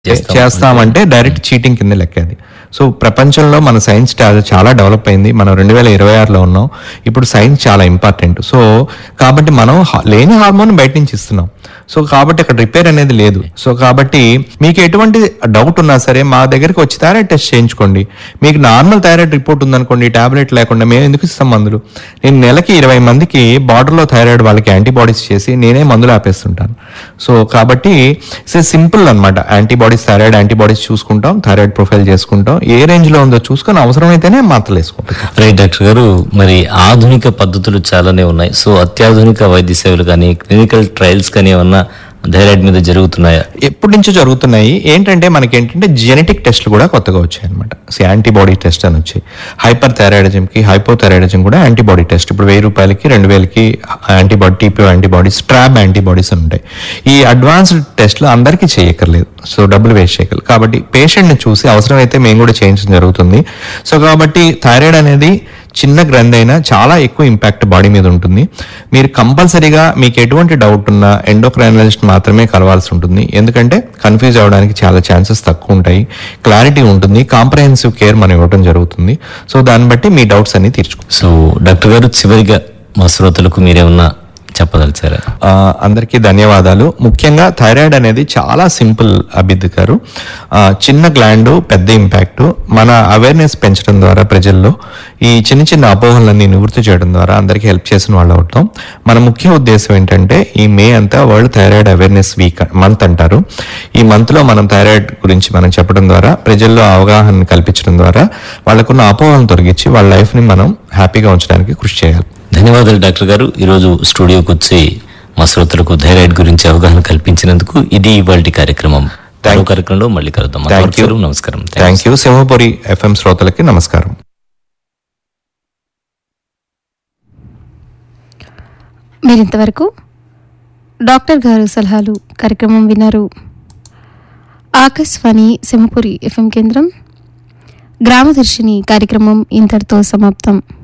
చేస్తాం. చేస్తామంటే direct cheating కింద లెక్క అది సో ప్రపంచంలో మన సైన్స్ చా- చాలా డెవలప్ అయింది మనం రెండు వేల ఇరవై ఆరులో ఉన్నాం ఇప్పుడు సైన్స్ చాలా ఇంపార్టెంట్ సో కాబట్టి మనం హ- లేని హార్మోన్ బయట నుంచి ఇస్తున్నాం సో కాబట్టి అక్కడ రిపేర్ అనేది లేదు సో కాబట్టి మీకు ఎటువంటి డౌట్ ఉన్నా సరే మా దగ్గరికి వచ్చి థైరాయిడ్ టెస్ట్ చేయించుకోండి మీకు నార్మల్ థైరాయిడ్ రిపోర్ట్ ఉందనుకోండి టాబ్లెట్ లేకుండా మేము ఎందుకు ఇస్తాం మందులు నేను నెలకి ఇరవై మందికి బార్డర్లో థైరాయిడ్ వాళ్ళకి యాంటీబాడీస్ చేసి నేనే మందులు ఆపేస్తుంటాను సో కాబట్టి సింపుల్ అన్నమాట యాంటీబాడీస్ థైరాయిడ్ యాంటీబాడీస్ చూసుకుంటాం థైరాయిడ్ ప్రొఫైల్ చేసుకుంటాం ఏ రేంజ్ లో ఉందో చూసుకొని అవసరమైతేనే మాత్రలు వేసుకుంటాం రైట్ డాక్టర్ గారు మరి ఆధునిక పద్ధతులు చాలానే ఉన్నాయి సో అత్యాధునిక వైద్య సేవలు కానీ క్లినికల్ ట్రయల్స్ కానీ ఏమన్నా థైరాయిడ్ మీద జరుగుతున్నాయా ఎప్పటి నుంచో జరుగుతున్నాయి ఏంటంటే మనకి ఏంటంటే జెనెటిక్ టెస్ట్లు కూడా కొత్తగా వచ్చాయి అనమాట యాంటీబాడీ టెస్ట్ అని వచ్చాయి హైపర్ థైరాయిడిజం కి హైపోథైరాయిడిజం కూడా యాంటీబాడీ టెస్ట్ ఇప్పుడు వెయ్యి రూపాయలకి రెండు వేలకి antibody TP antibodies TRAB antibodies అని ఉంటాయి ఈ అడ్వాన్స్డ్ టెస్ట్లు అందరికీ చేయక్కర్లేదు సో డబ్బులు వేస్ట్ చేయగలరు కాబట్టి పేషెంట్ని చూసి అవసరమైతే మేము కూడా చేయించడం జరుగుతుంది సో కాబట్టి థైరాయిడ్ అనేది చిన్న గ్రంథి అయినా చాలా ఎక్కువ ఇంపాక్ట్ బాడీ మీద ఉంటుంది మీరు కంపల్సరీగా మీకు ఎటువంటి డౌట్ ఉన్నా ఎండోక్రైనాలజిస్ట్ మాత్రమే కలవాల్సి ఉంటుంది ఎందుకంటే కన్ఫ్యూజ్ అవ్వడానికి చాలా ఛాన్సెస్ తక్కువ ఉంటాయి క్లారిటీ ఉంటుంది కాంప్రహెన్సివ్ కేర్ మనం ఇవ్వడం జరుగుతుంది సో దాన్ని బట్టి మీ డౌట్స్ అన్ని తీర్చుకో సో డాక్టర్ గారు చివరిగా మా శ్రోతలకు మీరేమన్నా చెప్పదలిచారా ఆ, అందరికీ ధన్యవాదాలు ముఖ్యంగా థైరాయిడ్ అనేది చాలా సింపుల్ అభిద్ గారు ఆ, చిన్న గ్లాండ్ పెద్ద ఇంపాక్ట్ మన అవేర్నెస్ పెంచడం ద్వారా ప్రజల్లో ఈ చిన్న చిన్న అపోహలన్నీ నివృత్తి చేయడం ద్వారా అందరికీ హెల్ప్ చేసిన వాళ్ళు అవుతాం మన ముఖ్య ఉద్దేశం ఏంటంటే ఈ మే అంతా world thyroid awareness week month అంటారు ఈ మంత్ లో మనం థైరాయిడ్ గురించి మనం చెప్పడం ద్వారా ప్రజల్లో అవగాహన కల్పించడం ద్వారా వాళ్ళకున్న అపోహలను తొలగించి వాళ్ళ లైఫ్ ని మనం హ్యాపీగా ఉంచడానికి కృషి చేయాలి ధన్యవాదాలు డాక్టర్ గారు ఈరోజు స్టూడియోకి వచ్చి మా శ్రోతలకు థైరాయిడ్ గురించి అవగాహన కల్పించినందుకు ఇది ఇవాళ కార్యక్రమం మరో కార్యక్రమంలో మళ్ళీ కలుద్దాం థ్యాంక్ యూ అంతవరకు నమస్కారం థ్యాంక్ యూ సింహపురి ఎఫ్ఎం శ్రోతలకి నమస్కారం మీరింతవరకు డాక్టర్ గారు సలహాలు కార్యక్రమం విన్నారు ఆకాశవాణి సింహపురి ఎఫ్ఎం కేంద్రం గ్రామదర్శిని కార్యక్రమం ఇంతటితో సమాప్తం